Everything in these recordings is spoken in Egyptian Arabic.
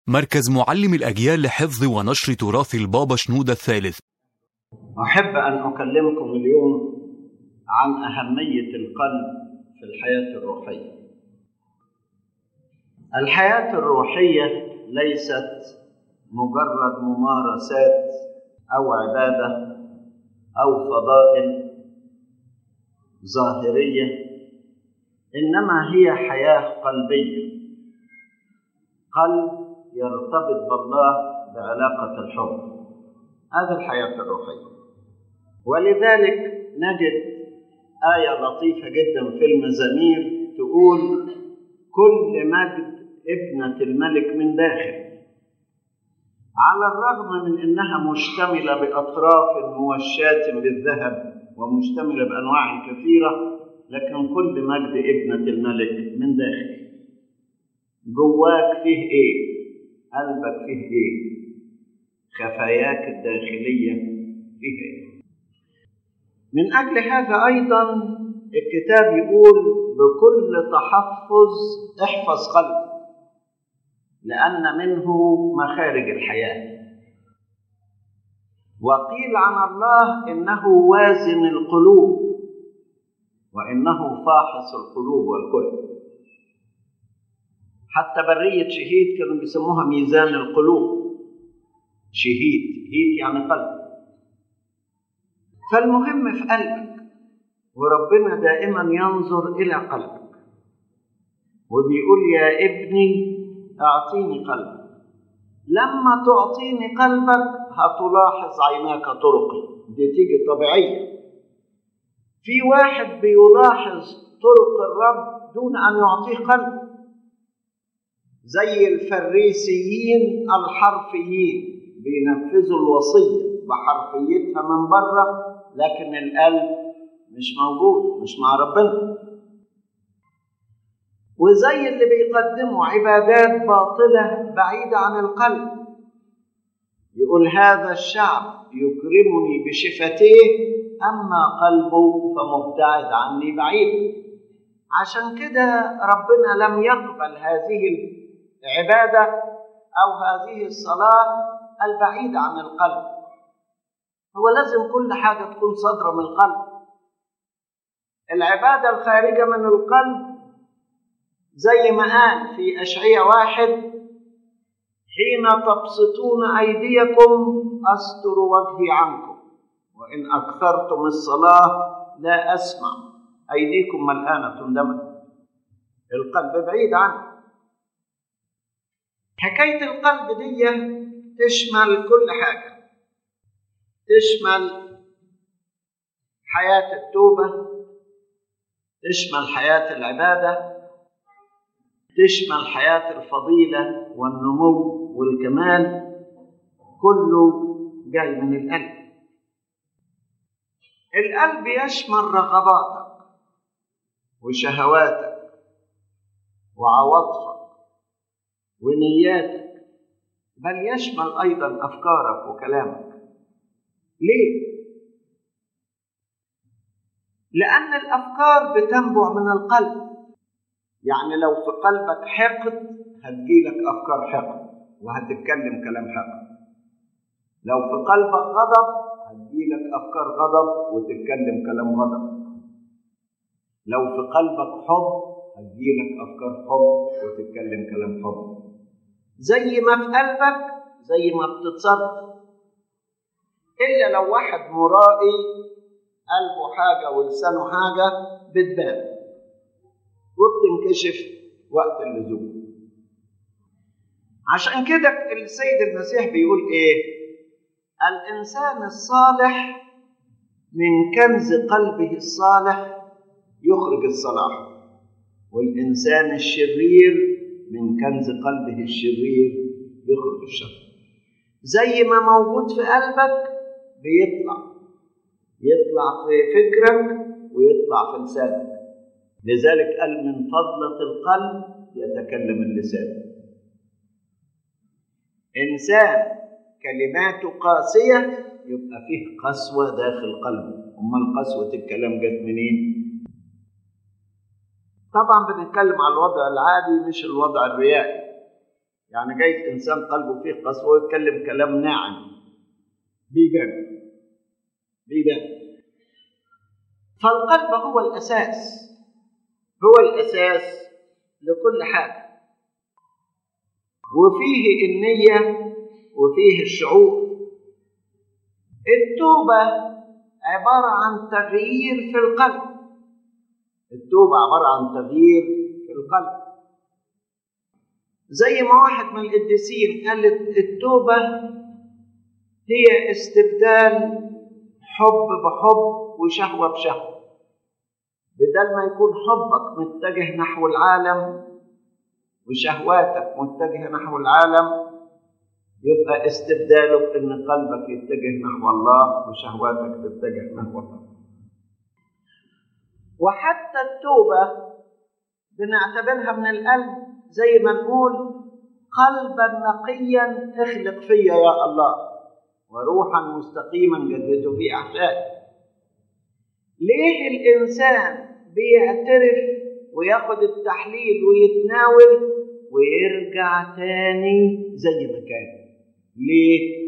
مركز معلم الأجيال لحفظ ونشر تراث البابا شنودة الثالث أحب أن أكلمكم اليوم عن أهمية القلب في الحياة الروحية. الحياة الروحية ليست مجرد ممارسات أو عبادة أو فضائل ظاهرية إنما هي حياة قلبية. قلب يرتبط بالله بعلاقة الحب. هذه الحياة الروحية. ولذلك نجد آية لطيفة جدا في المزامير تقول كل مجد ابنة الملك من داخل على الرغم من أنها مشتملة بأطراف موشاة بالذهب ومشتملة بأنواع كثيرة لكن كل مجد ابنة الملك من داخل جواك فيه إيه؟ قلبك فيه إيه؟ خفاياك الداخلية فيه إيه؟ من أجل هذا أيضا الكتاب يقول بكل تحفظ احفظ قلبك لأن منه مخارج الحياة وقيل عن الله إنه وازن القلوب وإنه فاحص القلوب والكل حتى برية شهيد كانوا بيسموها ميزان القلوب شهيد هيد يعني قلب فالمهم في قلبك وربنا دائما ينظر الى قلبك وبيقول يا ابني اعطيني قلبك لما تعطيني قلبك هتلاحظ عيناك طرقي دي تيجي طبيعيه في واحد بيلاحظ طرق الرب دون ان يعطيه قلب زي الفريسيين الحرفيين بينفذوا الوصيه بحرفيتها من بره لكن القلب مش موجود مش مع ربنا وزي اللي بيقدموا عبادات باطلة بعيدة عن القلب يقول هذا الشعب يكرمني بشفتيه أما قلبه فمبتعد عني بعيد عشان كده ربنا لم يقبل هذه العبادة أو هذه الصلاة البعيدة عن القلب هو لازم كل حاجة تكون صادرة من القلب العبادة الخارجة من القلب زي ما قال في أشعية واحد حين تبسطون أيديكم أستر وجهي عنكم وإن أكثرتم الصلاة لا أسمع أيديكم ملآنة دما القلب بعيد عنه حكاية القلب دي تشمل كل حاجة تشمل حياة التوبة تشمل حياة العبادة تشمل حياة الفضيلة والنمو والكمال كله جاي من القلب القلب يشمل رغباتك وشهواتك وعواطفك ونياتك بل يشمل أيضا أفكارك وكلامك ليه؟ لأن الأفكار بتنبع من القلب يعني لو في قلبك حقد هتجيلك أفكار حقد وهتتكلم كلام حقد لو في قلبك غضب هتجيلك أفكار غضب وتتكلم كلام غضب لو في قلبك حب هتجيلك أفكار حب وتتكلم كلام حب زي ما في قلبك زي ما بتتصرف إلا لو واحد مرائي قلبه حاجة ولسانه حاجة بتبان وبتنكشف وقت اللزوم عشان كده السيد المسيح بيقول ايه الانسان الصالح من كنز قلبه الصالح يخرج الصلاح والانسان الشرير من كنز قلبه الشرير يخرج الشر زي ما موجود في قلبك بيطلع يطلع في فكرك ويطلع في لسانك لذلك قال من فضلة القلب يتكلم اللسان إنسان كلماته قاسية يبقى فيه قسوة داخل قلبه أمال قسوة الكلام جت منين؟ طبعا بنتكلم على الوضع العادي مش الوضع الريائي يعني جايز انسان قلبه فيه قسوه ويتكلم كلام ناعم بيبان بيبان فالقلب هو الاساس هو الاساس لكل حاجه وفيه النيه وفيه الشعور التوبه عباره عن تغيير في القلب التوبه عباره عن تغيير في القلب زي ما واحد من القديسين قال التوبه هي استبدال حب بحب وشهوه بشهوه بدل ما يكون حبك متجه نحو العالم وشهواتك متجهه نحو العالم يبقى استبداله بان قلبك يتجه نحو الله وشهواتك تتجه نحو الله وحتى التوبه بنعتبرها من القلب زي ما نقول قلبا نقيا اخلق فيا يا الله وروحا مستقيما جدده في احشائي ليه الانسان بيعترف وياخد التحليل ويتناول ويرجع تاني زي ما كان ليه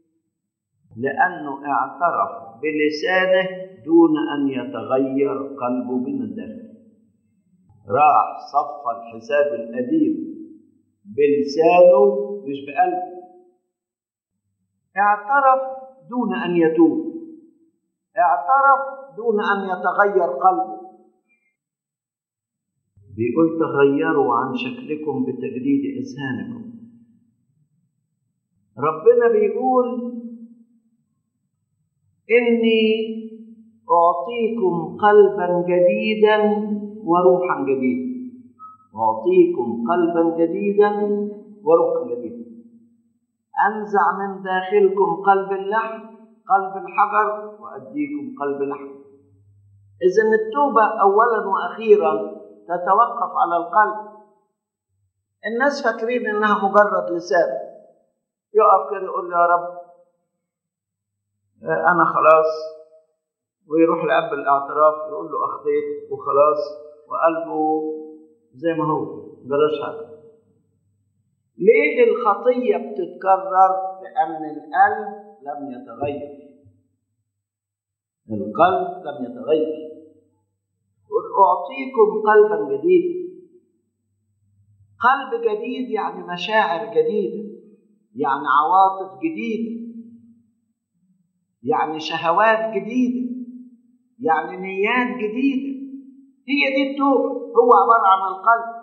لانه اعترف بلسانه دون ان يتغير قلبه من الداخل راح صفى الحساب القديم بلسانه مش بقلبه اعترف دون ان يتوب اعترف دون ان يتغير قلبه بيقول تغيروا عن شكلكم بتجديد اذهانكم ربنا بيقول اني اعطيكم قلبا جديدا وروحا جديدا اعطيكم قلبا جديدا وروحا جديدا انزع من داخلكم قلب اللحم قلب الحجر واديكم قلب لحم اذا التوبه اولا واخيرا تتوقف على القلب الناس فاكرين انها مجرد لسان يقف كده يقول يا رب انا خلاص ويروح لاب الاعتراف يقول له اخطيت وخلاص وقلبه زي ما هو بلاش حاجه ليه الخطيه بتتكرر لان القلب لم يتغير القلب لم يتغير أعطيكم قلبا جديدا قلب جديد يعني مشاعر جديدة يعني عواطف جديدة يعني شهوات جديدة يعني نيات جديدة هي دي التوبة هو عبارة عن القلب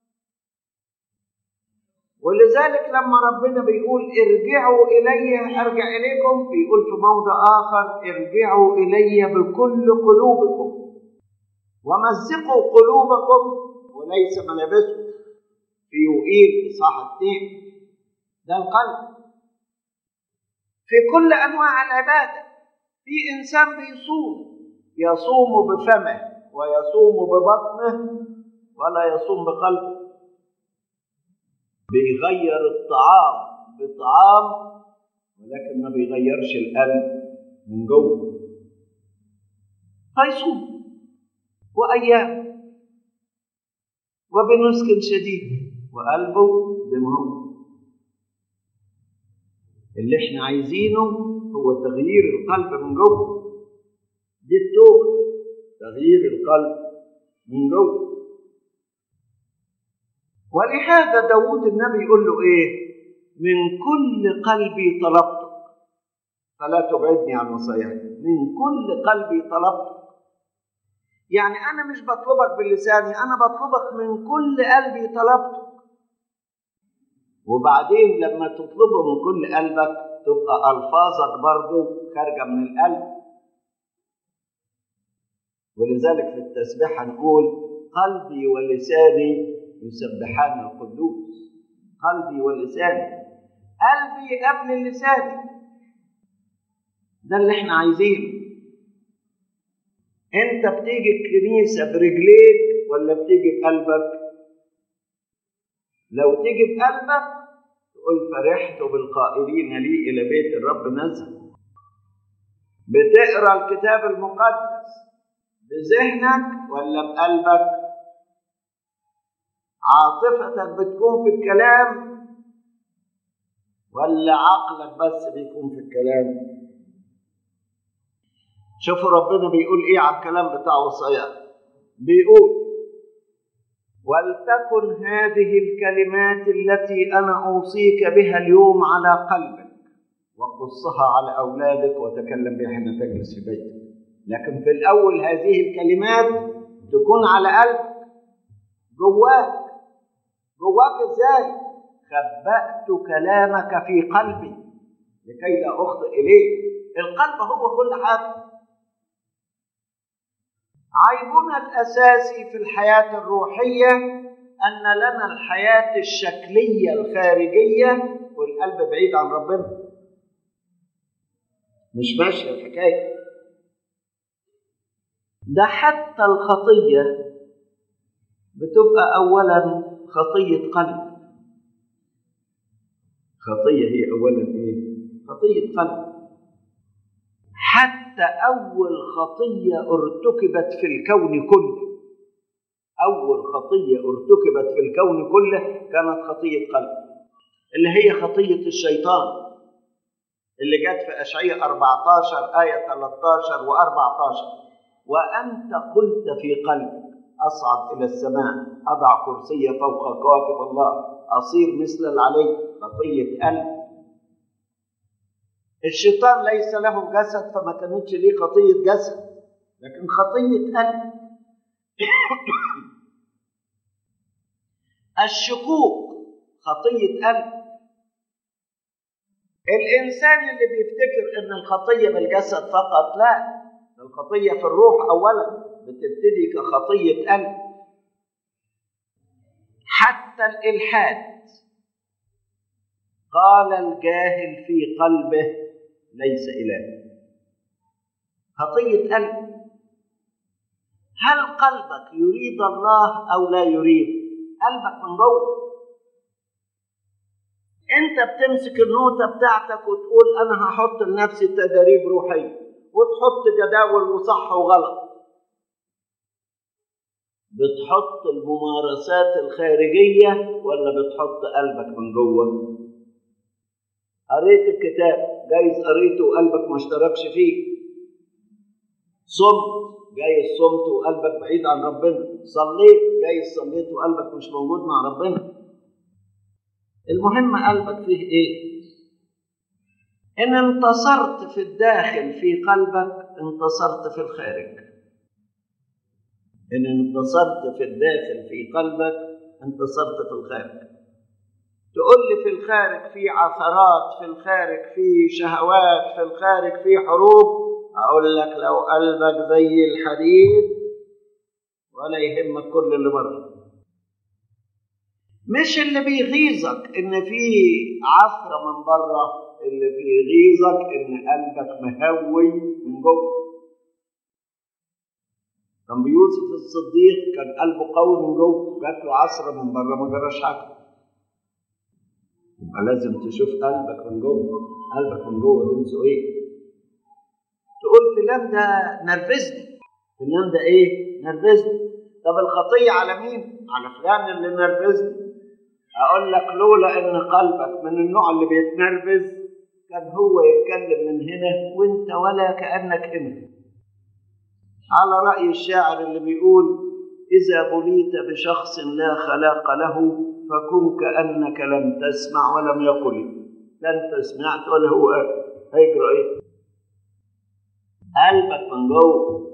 ولذلك لما ربنا بيقول ارجعوا إلي أرجع إليكم بيقول في موضع آخر ارجعوا إلي بكل قلوبكم ومزقوا قلوبكم وليس ملابسكم في يوئيل إصحاح اثنين ده القلب في كل أنواع العبادة في إنسان بيصوم يصوم بفمه ويصوم ببطنه ولا يصوم بقلبه بيغير الطعام بطعام ولكن ما بيغيرش القلب من جوه فيصوم وأيام وبنسك شديد وقلبه زي ما هو اللي احنا عايزينه هو تغيير القلب من جوه دي التوبة تغيير القلب من جوه ولهذا داود النبي يقول له ايه من كل قلبي طلبتك فلا تبعدني عن وصاياك من كل قلبي طلبتك يعني انا مش بطلبك بلساني انا بطلبك من كل قلبي طلبتك وبعدين لما تطلبه من كل قلبك تبقى الفاظك برضه خارجه من القلب ولذلك في التسبيح هنقول قلبي ولساني يسبحان القدوس قلبي ولساني قلبي قبل لساني ده اللي احنا عايزينه انت بتيجي الكنيسه برجليك ولا بتيجي بقلبك لو تيجي بقلبك تقول فرحت بالقائلين لي الى بيت الرب نزل بتقرا الكتاب المقدس بذهنك ولا بقلبك عاطفتك بتكون في الكلام ولا عقلك بس بيكون في الكلام شوفوا ربنا بيقول ايه على الكلام بتاع وصاياه بيقول ولتكن هذه الكلمات التي انا اوصيك بها اليوم على قلبك وقصها على اولادك وتكلم بها حين تجلس في بيتك لكن في الاول هذه الكلمات تكون على قلبك جواك جواك ازاي خبأت كلامك في قلبي لكي لا اخطئ اليه القلب هو كل حاجه عيبنا الاساسي في الحياه الروحيه ان لنا الحياه الشكليه الخارجيه والقلب بعيد عن ربنا مش ماشيه الحكايه ده حتى الخطيه بتبقى اولا خطيه قلب خطيه هي اولا ايه خطيه قلب حتى أول خطية ارتكبت في الكون كله أول خطية ارتكبت في الكون كله كانت خطية قلب اللي هي خطية الشيطان اللي جت في أشعية 14 آية 13 و14 وأنت قلت في قلبك أصعد إلى السماء أضع كرسي فوق كواكب الله أصير مثل العلي خطية قلب الشيطان ليس له جسد فما كانتش ليه خطية جسد لكن خطية قلب الشكوك خطية قلب الإنسان اللي بيفتكر إن الخطية بالجسد فقط لا الخطية في الروح أولا بتبتدي كخطية قلب حتى الإلحاد قال الجاهل في قلبه ليس إله خطية قلب هل قلبك يريد الله أو لا يريد قلبك من جوه انت بتمسك النوتة بتاعتك وتقول انا هحط لنفسي تدريب روحية وتحط جداول وصح وغلط بتحط الممارسات الخارجية ولا بتحط قلبك من جوه قريت الكتاب جايز قريته وقلبك ما اشتركش فيه صمت جايز صمت وقلبك بعيد عن ربنا صليت جايز صليت وقلبك مش موجود مع ربنا المهم قلبك فيه ايه ان انتصرت في الداخل في قلبك انتصرت في الخارج ان انتصرت في الداخل في قلبك انتصرت في الخارج تقول لي في الخارج في عثرات في الخارج في شهوات في الخارج في حروب اقول لك لو قلبك زي الحديد ولا يهمك كل اللي بره مش اللي بيغيظك ان في عثره من بره اللي بيغيظك ان قلبك مهوي من جوه كان يوسف الصديق كان قلبه قوي من جوه جات له عصره من بره ما جراش حاجه يبقى لازم تشوف قلبك من جوه قلبك من جوه جنسه ايه تقول فلان ده نرفزني فلان ده ايه نرفزني طب الخطيه على مين على فلان اللي نرفزني اقول لك لولا ان قلبك من النوع اللي بيتنرفز كان هو يتكلم من هنا وانت ولا كانك هنا على راي الشاعر اللي بيقول اذا بليت بشخص لا خلاق له فكن كانك لم تسمع ولم يقل لا انت سمعت ولا هو هيجرى ايه قلبك من جوه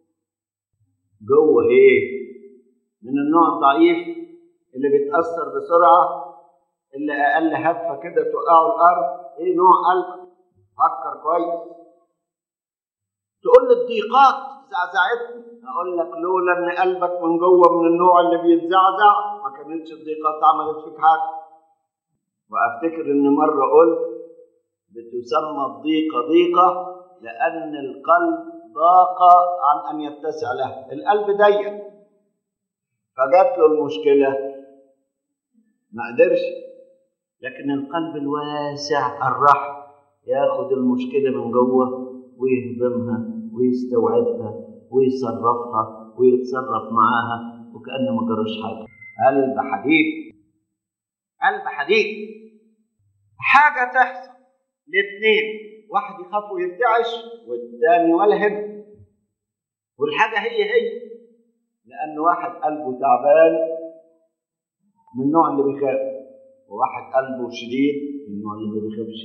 جوه ايه من النوع الضعيف اللي بيتاثر بسرعه اللي اقل هفه كده توقعه الارض ايه نوع قلبك فكر كويس تقول لي الضيقات زعزعتني اقول لك لولا ان قلبك من جوه من النوع اللي بيتزعزع ما كانتش الضيقات عملت فيك حاجه وافتكر ان مره قلت بتسمى الضيقه ضيقه لان القلب ضاق عن ان يتسع له القلب ضيق فجات له المشكله ما قدرش لكن القلب الواسع الرحم ياخد المشكله من جوه ويهضمها ويستوعبها ويصرفها ويتصرف معاها وكأنه ما جراش حاجة قلب حديد قلب حديد حاجة تحصل الاثنين واحد يخاف ويرتعش والثاني ولا هنا والحاجة هي هي لأن واحد قلبه تعبان من النوع اللي بيخاف وواحد قلبه شديد من النوع اللي ما بيخافش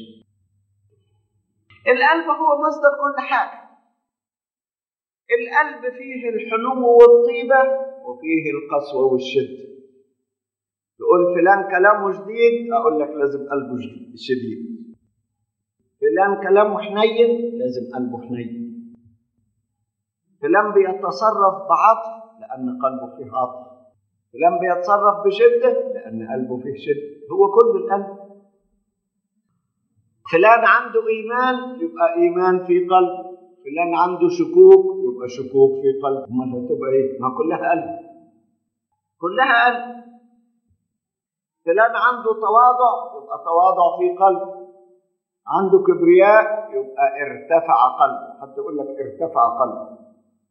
القلب هو مصدر كل حاجة القلب فيه الحنو والطيبة وفيه القسوة والشدة تقول فلان كلامه شديد أقول لك لازم قلبه شديد فلان كلامه حنين لازم قلبه حنين فلان بيتصرف بعطف لأن قلبه فيه عطف فلان بيتصرف بشدة لأن قلبه فيه شدة هو كل القلب فلان عنده إيمان يبقى إيمان في قلبه فلان عنده شكوك يبقى شكوك في قلبه امال هتبقى ايه؟ ما كلها قلب كلها قلب فلان عنده تواضع يبقى تواضع في قلبه عنده كبرياء يبقى ارتفع قلبه حتى يقول لك ارتفع قلبه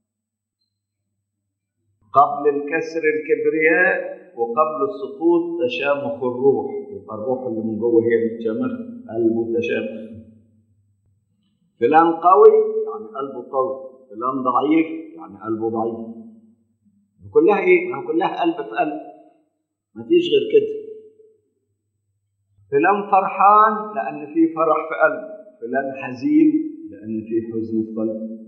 قبل الكسر الكبرياء وقبل السقوط تشامخ الروح يبقى الروح اللي من جوه هي اللي تشامخ قلبه تشامخ فلان قوي يعني قلبه قوي فلان ضعيف يعني قلبه ضعيف كلها ايه؟ ما كلها قلب في قلب مفيش غير كده فلان فرحان لأن في فرح في قلبه فلان حزين لأن في حزن في قلبه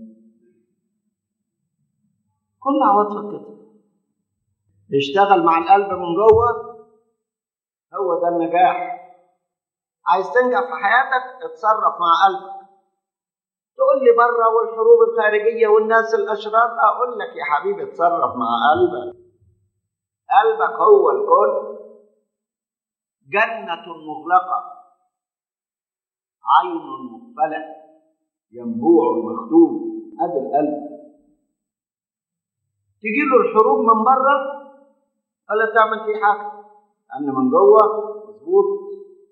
كل عواطف كده اشتغل مع القلب من جوه هو ده النجاح عايز تنجح في حياتك اتصرف مع قلبك تقول لي بره والحروب الخارجيه والناس الاشرار اقول لك يا حبيبي اتصرف مع قلبك قلبك هو الكل جنة مغلقة عين مقفلة ينبوع مختوم ادي القلب تجي له الحروب من بره ولا تعمل فيه حاجه لان من جوه مظبوط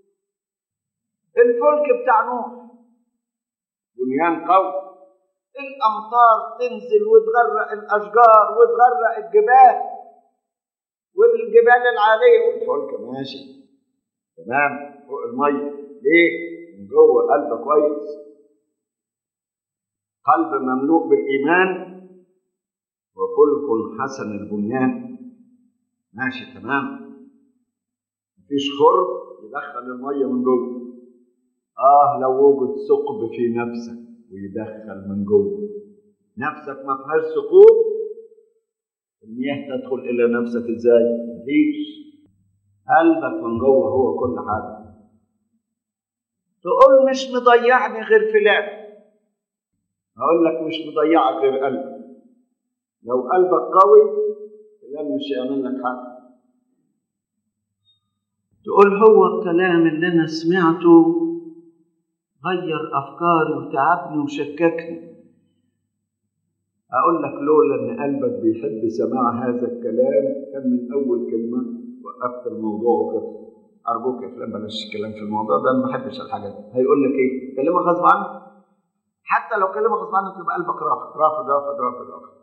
الفلك بتاع نوح بنيان قوي الامطار تنزل وتغرق الاشجار وتغرق الجبال والجبال العاليه والفلك ماشي تمام فوق الميه ليه؟ من جوه قلب كويس قلب مملوء بالايمان وفلك حسن البنيان ماشي تمام مفيش خرب يدخل الميه من جوه اه لو وجد ثقب في نفسك ويدخل من جوه نفسك ما فيهاش ثقوب المياه تدخل الى نفسك ازاي مفيش قلبك من جوه هو كل حاجه تقول مش مضيعني غير فلان هقول لك مش مضيعك غير قلبك لو قلبك قوي فلان مش هيعمل لك حاجه تقول هو الكلام اللي انا سمعته غير افكاري وتعبني وشككني اقول لك لولا ان قلبك بيحب سماع هذا الكلام كان من اول كلمه وقفت الموضوع وكده ارجوك يا فلان بلاش الكلام في الموضوع ده انا ما بحبش الحاجات دي هيقول لك ايه كلمه غصب عنك حتى لو كلمه غصب عنك يبقى قلبك رافض رافض رافض رافض رافض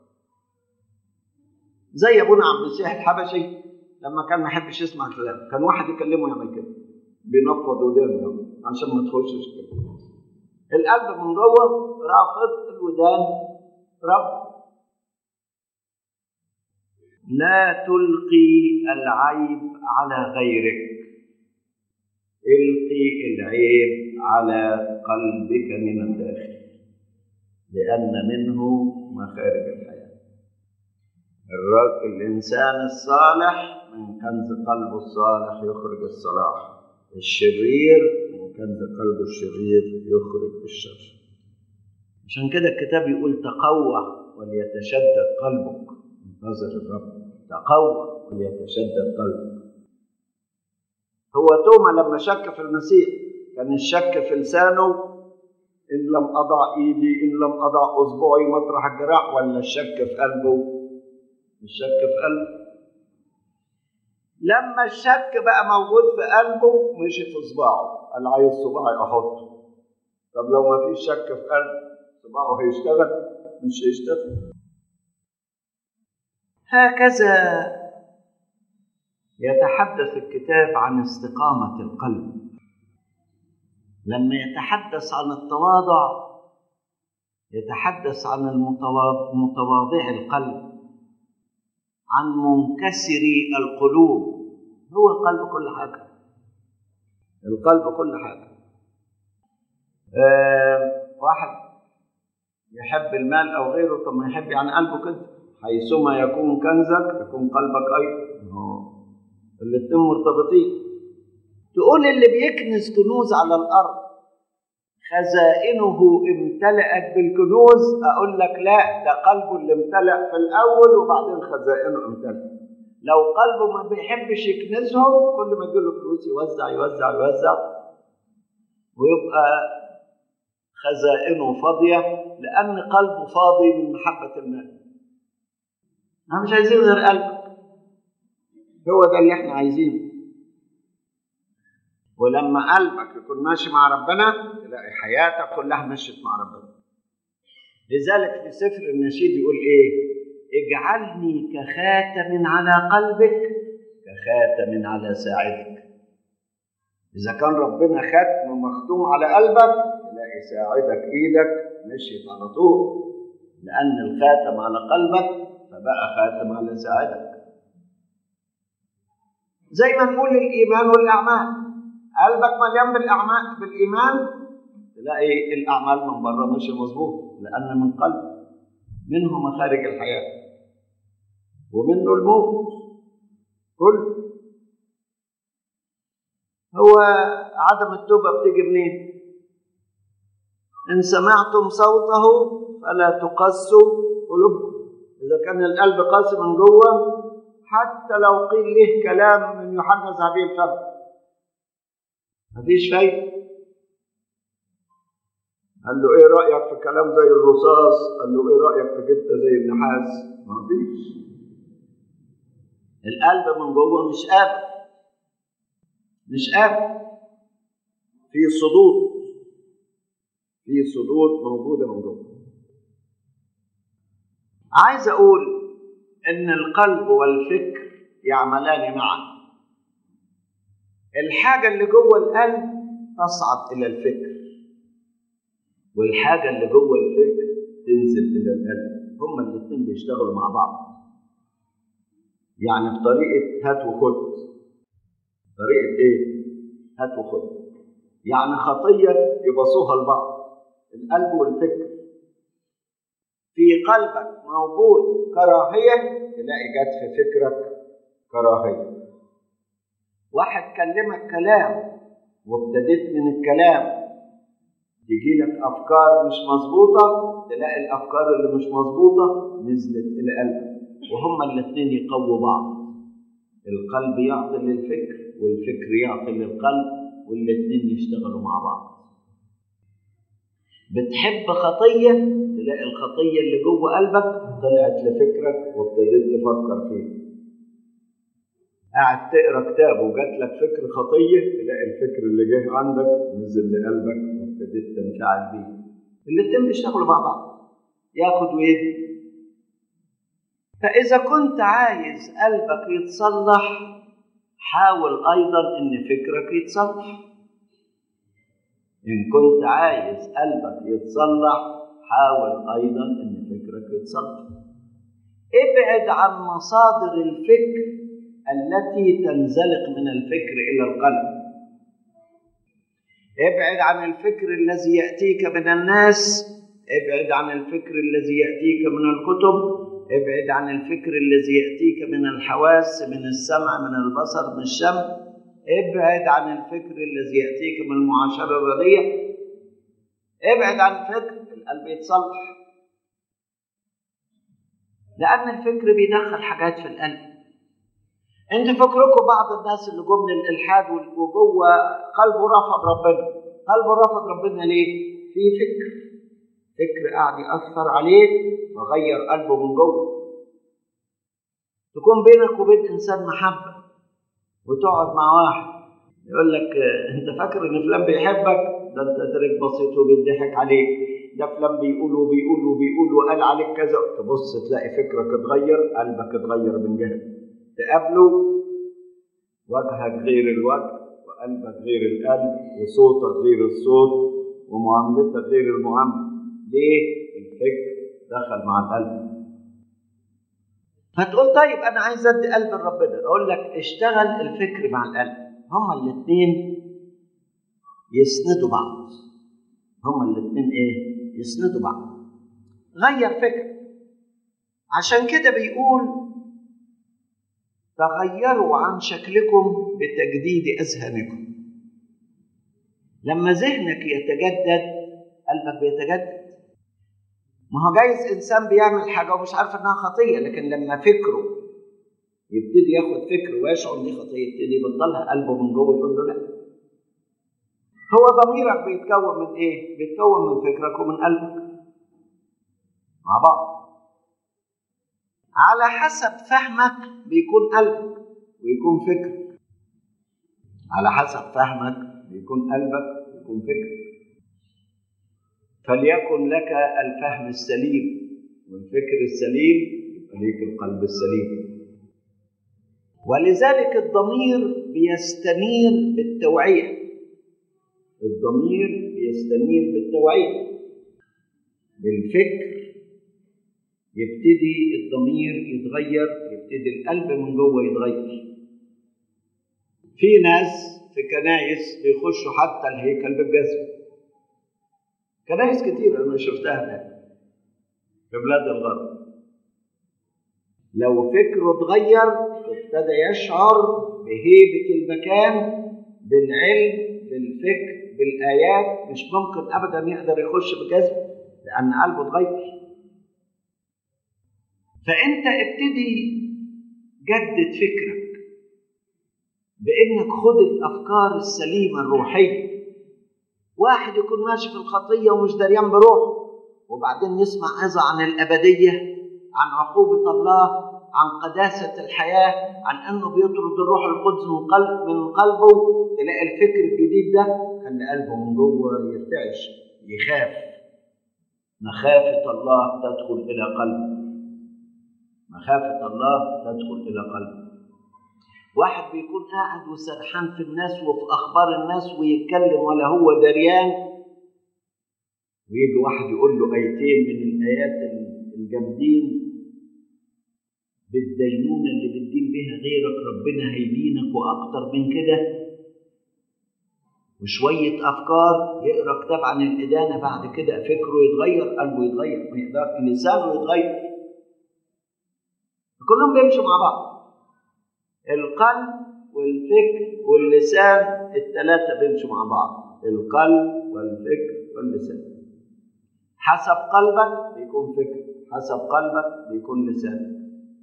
زي ابونا عبد المسيح الحبشي لما كان ما يحبش يسمع الكلام كان واحد يكلمه يعمل كده بينفض ودانه عشان ما تخشش كده القلب من جوه رافض الودان رب لا تلقي العيب على غيرك القي العيب على قلبك من الداخل لأن منه مخارج الحياة الرجل الإنسان الصالح من كنز قلبه الصالح يخرج الصلاح الشرير من كنز قلبه الشرير يخرج الشر عشان كده الكتاب يقول تقوى وليتشدد قلبك انتظر الرب تقوى وليتشدد قلبك هو توما لما شك في المسيح كان الشك في لسانه إن لم أضع إيدي إن لم أضع أصبعي مطرح الجراح ولا الشك في قلبه الشك في قلبه لما الشك بقى موجود في قلبه مشي في صباعه قال عايز صباعي أحطه طب لو ما فيش شك في قلبه صباعه هيشتغل مش هيشتغل هكذا يتحدث الكتاب عن استقامة القلب لما يتحدث عن التواضع يتحدث عن المتواضع القلب عن منكسري القلوب هو القلب كل حاجة القلب كل حاجة آه واحد يحب المال أو غيره طب ما يحب يعني قلبه كده حيثما يكون كنزك يكون قلبك أيضا الاتنين مرتبطين تقول اللي بيكنز كنوز على الأرض خزائنه امتلأت بالكنوز أقول لك لا ده قلبه اللي امتلأ في الأول وبعدين خزائنه امتلأ لو قلبه ما بيحبش يكنزهم كل ما يجيله فلوس يوزع يوزع يوزع ويبقى خزائنه فاضية لأن قلبه فاضي من محبة المال احنا مش عايزين غير قلبك هو ده اللي احنا عايزينه ولما قلبك يكون ماشي مع ربنا تلاقي حياتك كلها مشيت مع ربنا لذلك في سفر النشيد يقول ايه اجعلني كخاتم على قلبك كخاتم على ساعدك اذا كان ربنا ختم مختوم على قلبك تلاقي ساعدك ايدك مشيت على طول لان الخاتم على قلبك فبقى خاتم على ساعدك زي ما نقول الايمان والاعمال قلبك مليان بالاعمال بالايمان تلاقي الاعمال من بره ماشيه مظبوط لان من قلب منه مخارج الحياه ومنه الموت كله هو عدم التوبه بتيجي منين ان سمعتم صوته فلا تقسوا قلوبكم اذا كان القلب قاسي من جوه حتى لو قيل له كلام من يوحنا ذهبي الفم مفيش فايده قال له ايه رايك في كلام زي الرصاص قال له ايه رايك في جبته زي النحاس مفيش القلب من جوه مش قابل مش قابل في صدود في صدود موجوده من جوه عايز اقول ان القلب والفكر يعملان معا الحاجه اللي جوه القلب تصعد الى الفكر والحاجه اللي جوه الفكر تنزل الى القلب هما الاثنين بيشتغلوا مع بعض يعني بطريقه هات وخد طريقه ايه هات وخد يعني خطيه يبصوها لبعض القلب والفكر في قلبك موجود كراهيه تلاقي جت في فكرك كراهيه واحد كلمك كلام وابتديت من الكلام تجي لك افكار مش مظبوطه تلاقي الافكار اللي مش مظبوطه نزلت الى قلبك وهما الاثنين يقووا بعض القلب يعطي للفكر والفكر يعطي للقلب والاثنين يشتغلوا مع بعض بتحب خطيه تلاقي الخطيه اللي جوه قلبك طلعت لفكرك وابتديت تفكر فيها قاعد تقرا كتاب وجات لك فكر خطيه تلاقي الفكر اللي جه عندك نزل لقلبك وابتديت تنفعل بيه الاتنين بيشتغلوا مع بعض ياخد ويدي فاذا كنت عايز قلبك يتصلح حاول ايضا ان فكرك يتصلح ان كنت عايز قلبك يتصلح حاول ايضا ان فكرك يتصلح ابعد عن مصادر الفكر التي تنزلق من الفكر الى القلب ابعد عن الفكر الذي ياتيك من الناس ابعد عن الفكر الذي ياتيك من الكتب ابعد عن الفكر الذي ياتيك من الحواس من السمع من البصر من الشم ابعد عن الفكر الذي ياتيك من المعاشره الرديه ابعد عن الفكر القلب يتصلح لان الفكر بيدخل حاجات في القلب انت فكركم بعض الناس اللي جم من الالحاد وجوه قلبه رفض ربنا قلبه رفض ربنا ليه في فكر فكر قاعد ياثر عليه وغير قلبه من جوه تكون بينك وبين انسان محبه وتقعد مع واحد يقول لك انت فاكر ان فلان بيحبك ده انت ترك بسيط وبيضحك عليك ده فلان بيقول وبيقول وبيقول وقال عليك كذا تبص تلاقي فكرك اتغير قلبك اتغير من جهه تقابله وجهك غير الوجه قلبك غير القلب وصوتك غير الصوت ومعاملتك غير المعامله ليه الفكر دخل مع القلب فتقول طيب انا عايز ادي قلب لربنا اقول لك اشتغل الفكر مع القلب هما الاثنين يسندوا بعض هما الاثنين ايه يسندوا بعض غير فكر عشان كده بيقول تغيروا عن شكلكم بتجديد اذهانكم لما ذهنك يتجدد قلبك بيتجدد ما هو جايز انسان بيعمل حاجه ومش عارف انها خطيه لكن لما فكره يبتدي ياخد فكر ويشعر ان دي خطيه يبتدي يبطلها قلبه من جوه يقول له لا هو ضميرك بيتكون من ايه؟ بيتكون من فكرك ومن قلبك مع بعض على حسب فهمك بيكون قلبك ويكون فكرك على حسب فهمك بيكون قلبك ويكون فكرك فليكن لك الفهم السليم والفكر السليم يبقى ليك القلب السليم ولذلك الضمير بيستنير بالتوعيه الضمير بيستنير بالتوعيه بالفكر يبتدي الضمير يتغير يبتدي القلب من جوه يتغير في ناس في كنايس بيخشوا حتى الهيكل بالجزم كنايس كتير انا شفتها هناك في بلاد الغرب لو فكره اتغير ابتدى يشعر بهيبة المكان بالعلم بالفكر بالآيات مش ممكن أبدا يقدر يخش بجذب لأن قلبه اتغير فأنت ابتدي جدد فكرك بإنك خد الأفكار السليمة الروحية واحد يكون ماشي في الخطيه ومش دريان بروحه وبعدين يسمع اذى عن الابديه عن عقوبه الله عن قداسه الحياه عن انه بيطرد الروح القدس من قلب من قلبه تلاقي الفكر الجديد ده خلي قلبه من جوه يرتعش يخاف مخافه الله تدخل الى قلبه مخافه الله تدخل الى قلبه واحد بيكون قاعد وسرحان في الناس وفي اخبار الناس ويتكلم ولا هو دريان ويجي واحد يقول له ايتين من الايات الجامدين بالدينونه اللي بتدين بها غيرك ربنا هيدينك واكتر من كده وشويه افكار يقرا كتاب عن الادانه بعد كده فكره يتغير قلبه يتغير ما يقدر لسانه يتغير كلهم بيمشوا مع بعض القلب والفكر واللسان الثلاثة بيمشوا مع بعض القلب والفكر واللسان حسب قلبك بيكون فكر حسب قلبك بيكون لسان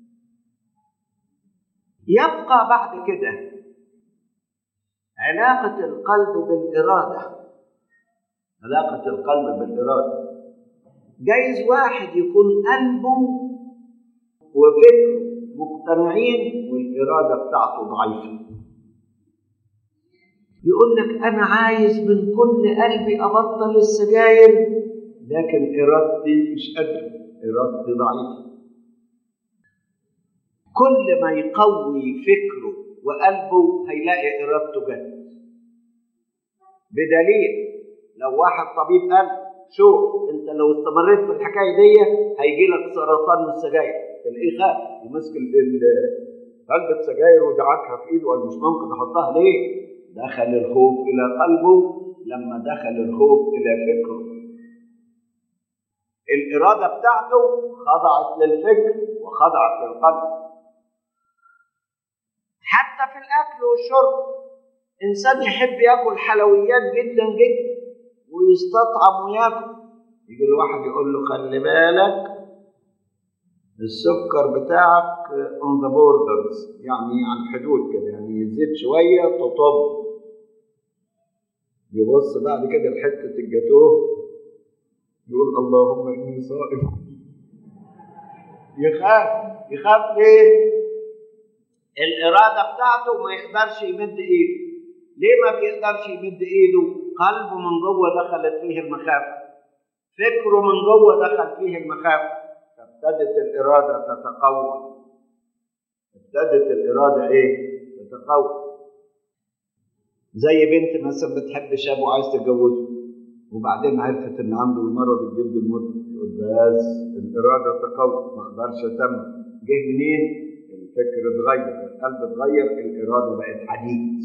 يبقى بعد كده علاقة القلب بالإرادة علاقة القلب بالإرادة جايز واحد يكون قلبه وفكره مقتنعين والإرادة بتاعته ضعيفة يقول لك أنا عايز من كل قلبي أبطل السجاير لكن إرادتي مش قادرة إرادتي ضعيفة كل ما يقوي فكره وقلبه هيلاقي إرادته جت بدليل لو واحد طبيب قال شوف انت لو استمريت في الحكايه دي هيجي لك سرطان من السجاير تلاقيه خاف ومسك علبة سجاير ودعكها في ايده قال مش ممكن احطها ليه؟ دخل الخوف الى قلبه لما دخل الخوف الى فكره. الاراده بتاعته خضعت للفكر وخضعت للقلب. حتى في الاكل والشرب انسان يحب ياكل حلويات جدا جدا ويستطعم وياكل يجي الواحد يقول له خلي بالك السكر بتاعك اون ذا بوردرز يعني على الحدود كده يعني يزيد شويه تطب يبص بعد كده لحته الجاتوه يقول اللهم اني صائم يخاف يخاف ليه؟ الاراده بتاعته ما يقدرش يمد ايده ليه ما بيقدرش يمد ايده؟ قلبه من جوه دخلت فيه المخافه فكره من جوه دخل فيه المخافه فابتدت الإرادة تتقوى ابتدت الإرادة إيه؟ تتقوى زي بنت مثلا بتحب شاب وعايز تتجوزه وبعدين عرفت ان عنده المرض الجلد المدمن تقول بس الاراده تقوى ما اقدرش اكمل جه منين؟ الفكر اتغير القلب اتغير الاراده بقت حديد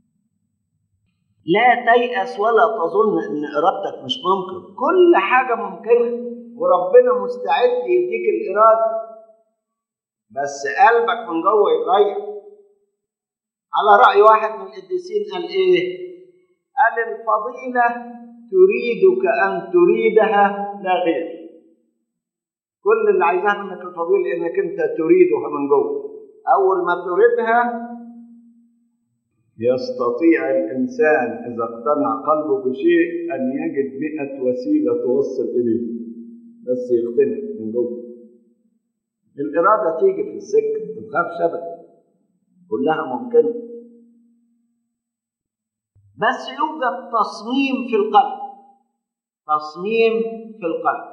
لا تيأس ولا تظن ان ارادتك مش ممكن كل حاجه ممكنه وربنا مستعد يديك الاراده بس قلبك من جوه يتغير على رأي واحد من القديسين قال إيه؟ قال الفضيلة تريدك أن تريدها لا غير. كل اللي عايزاه منك الفضيلة إنك أنت تريدها من جوه. أول ما تريدها يستطيع الإنسان إذا اقتنع قلبه بشيء أن يجد مئة وسيلة توصل إليه. بس يقتنع من جوه. الإرادة تيجي في السكة، ما تخافش أبدا. كلها ممكنة بس يوجد تصميم في القلب تصميم في القلب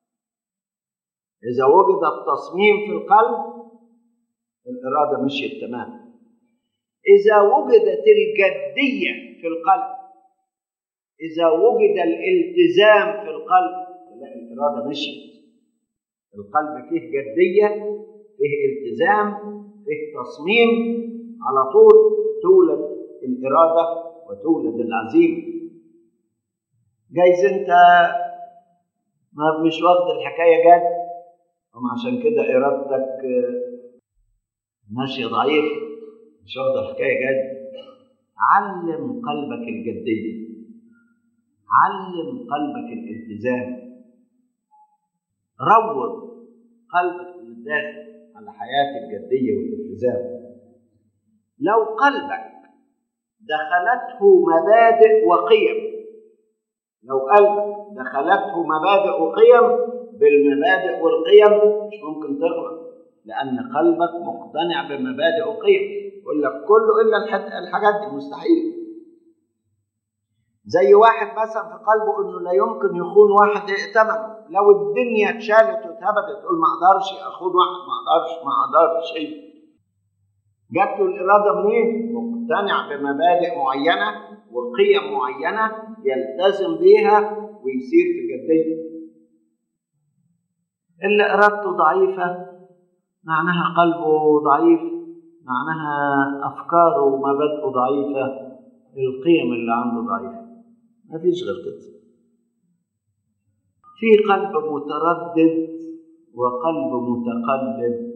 إذا وجد التصميم في القلب الإرادة مشيت تمام إذا وجدت الجدية في القلب إذا وجد الالتزام في القلب لا الإرادة مشيت القلب فيه جدية فيه التزام فيه تصميم على طول تولد الإرادة وتولد العزيمة جايز أنت ما مش واخد الحكاية جد وما عشان كده إرادتك ماشية ضعيفة مش واخد الحكاية جد علم قلبك الجدية علم قلبك الالتزام روض قلبك من الداخل على حياة الجدية والالتزام لو قلبك دخلته مبادئ وقيم لو قلبك دخلته مبادئ وقيم بالمبادئ والقيم مش ممكن تغلط لأن قلبك مقتنع بمبادئ وقيم يقول لك كله إلا الحاجات دي مستحيل زي واحد مثلا في قلبه انه لا يمكن يخون واحد ائتمن لو الدنيا اتشالت واتهبدت تقول ما اقدرش اخون واحد ما اقدرش ما اقدرش جات له الاراده منين؟ مقتنع بمبادئ معينه وقيم معينه يلتزم بيها ويسير في جديه اللي ارادته ضعيفه معناها قلبه ضعيف معناها افكاره ومبادئه ضعيفه القيم اللي عنده ضعيفه ما فيش غير كده في قلب متردد وقلب متقلب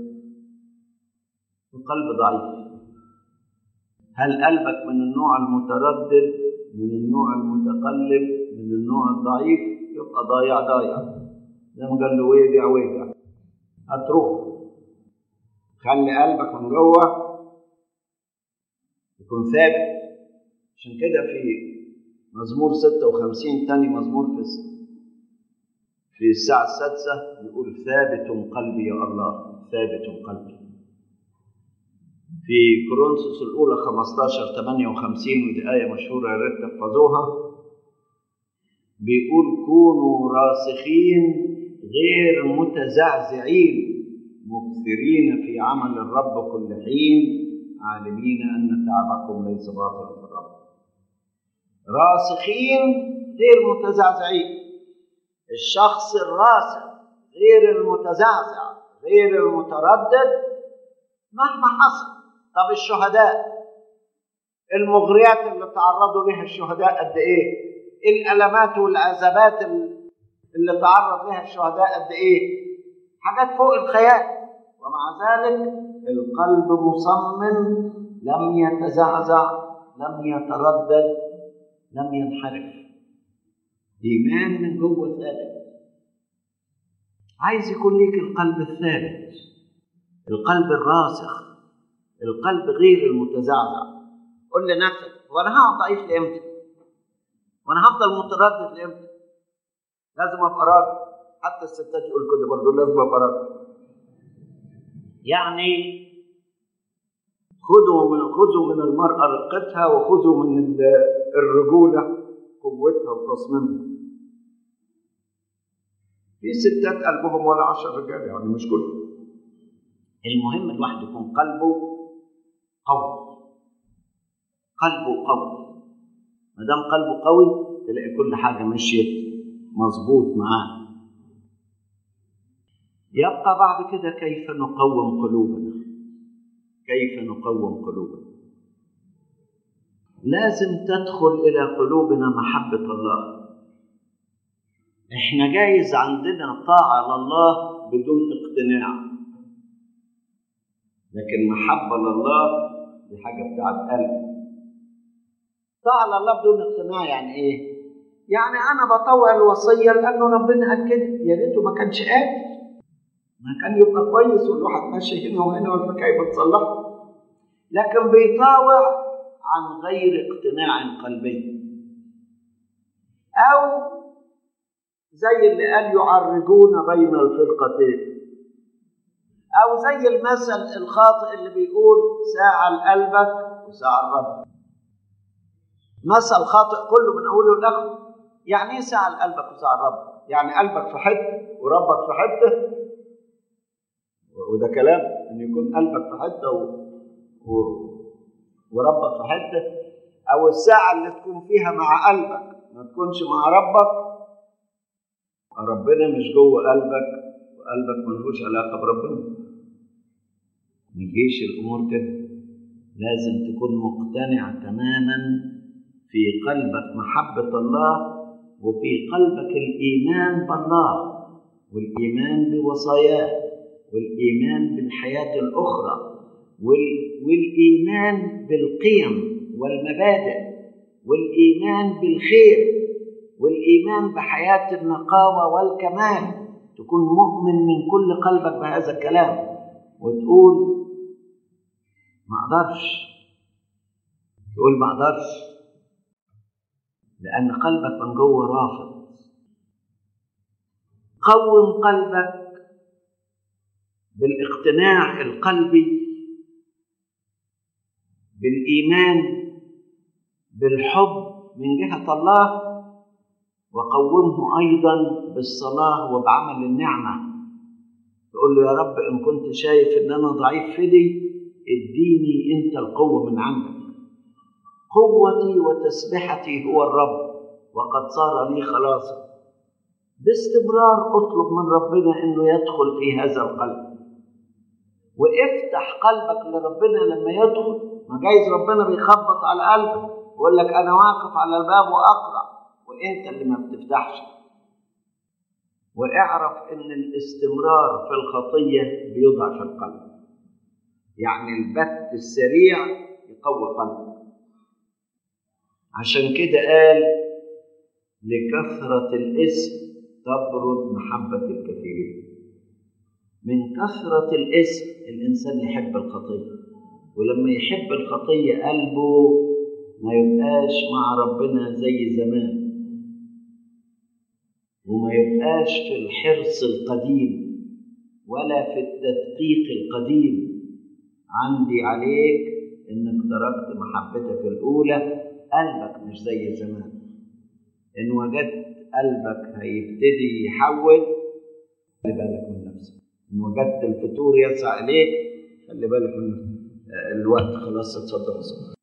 وقلب ضعيف هل قلبك من النوع المتردد من النوع المتقلب من النوع الضعيف يبقى ضايع ضايع زي ما قال له ويجع ويجع هتروح خلي قلبك من جوه يكون ثابت عشان كده في مزمور 56 تاني مزمور في في الساعة السادسة يقول ثابت قلبي يا الله ثابت قلبي في كورنثوس الأولى 15 58 ودي آية مشهورة يا ريت تحفظوها بيقول كونوا راسخين غير متزعزعين مكثرين في عمل الرب كل حين عالمين أن تعبكم ليس باطلا في الرب راسخين غير متزعزعين الشخص الراسخ غير المتزعزع غير المتردد مهما حصل طب الشهداء المغريات اللي تعرضوا لها الشهداء قد ايه الالمات والعذابات اللي تعرض لها الشهداء قد ايه حاجات فوق الخيال ومع ذلك القلب مصمم لم يتزعزع لم يتردد لم ينحرف ايمان من جوه ثابت عايز يكون ليك القلب الثابت القلب الراسخ القلب غير المتزعزع قل لنفسك وانا هقعد ضعيف لامتى وانا هفضل متردد لامتى لازم ابقى راجل حتى الستات يقول كده برضه لازم ابقى راجل يعني خذوا من خذوا من المرأة رقتها وخذوا من الرجولة قوتها وتصميمها في ستات قلبهم ولا عشر رجال يعني مش كله المهم الواحد يكون قلبه قوي قلبه قوي ما دام قلبه قوي تلاقي كل حاجه مشيت مظبوط معاه يبقى بعد كده كيف نقوم قلوبنا كيف نقوم قلوبنا لازم تدخل الى قلوبنا محبه الله احنا جايز عندنا طاعه لله بدون اقتناع لكن محبه لله دي حاجه بتاعت قلب طاعه لله بدون اقتناع يعني ايه يعني انا بطوع الوصيه لانه ربنا قال كده يا ريته ما كانش قال ما كان يبقى كويس والواحد ماشي هنا وهنا والحكايه بتصلح لكن بيطاوع عن غير اقتناع قلبي او زي اللي قال يعرجون بين الفرقتين او زي المثل الخاطئ اللي بيقول ساعه لقلبك وساعه الرب مثل خاطئ كله من اوله لاخره يعني ايه ساعه لقلبك وساعه الرب يعني قلبك في حته وربك في حته وده كلام ان يكون قلبك في حته و... و... وربك في حته او الساعه اللي تكون فيها مع قلبك ما تكونش مع ربك ربنا مش جوه قلبك وقلبك ملهوش علاقه بربنا ما تجيش الامور كده لازم تكون مقتنع تماما في قلبك محبه الله وفي قلبك الايمان بالله والايمان بوصاياه والايمان بالحياه الاخرى والايمان بالقيم والمبادئ والايمان بالخير والايمان بحياه النقاوه والكمال تكون مؤمن من كل قلبك بهذا الكلام وتقول ما اقدرش تقول ما اقدرش لان قلبك من جوه رافض قوم قلبك بالاقتناع القلبي بالايمان بالحب من جهه الله وقومه ايضا بالصلاه وبعمل النعمه تقول له يا رب ان كنت شايف ان انا ضعيف في دي اديني انت القوه من عندك قوتي وتسبحتي هو الرب وقد صار لي خلاصا باستمرار اطلب من ربنا انه يدخل في هذا القلب وافتح قلبك لربنا لما يدخل ما جايز ربنا بيخبط على قلبك ويقول لك انا واقف على الباب واقرا وانت اللي ما بتفتحش واعرف ان الاستمرار في الخطيه بيضعف القلب يعني البت السريع يقوي قلبك عشان كده قال لكثرة الاسم تبرد محبة الكثيرين من كثرة الاسم الإنسان يحب الخطية ولما يحب الخطية قلبه ما يبقاش مع ربنا زي زمان وما يبقاش في الحرص القديم ولا في التدقيق القديم عندي عليك انك تركت محبتك الاولى قلبك مش زي زمان ان وجدت قلبك هيبتدي يحول خلي بالك من نفسك ان وجدت الفتور يسعى اليك خلي بالك من نفسك الوقت خلاص اتصدق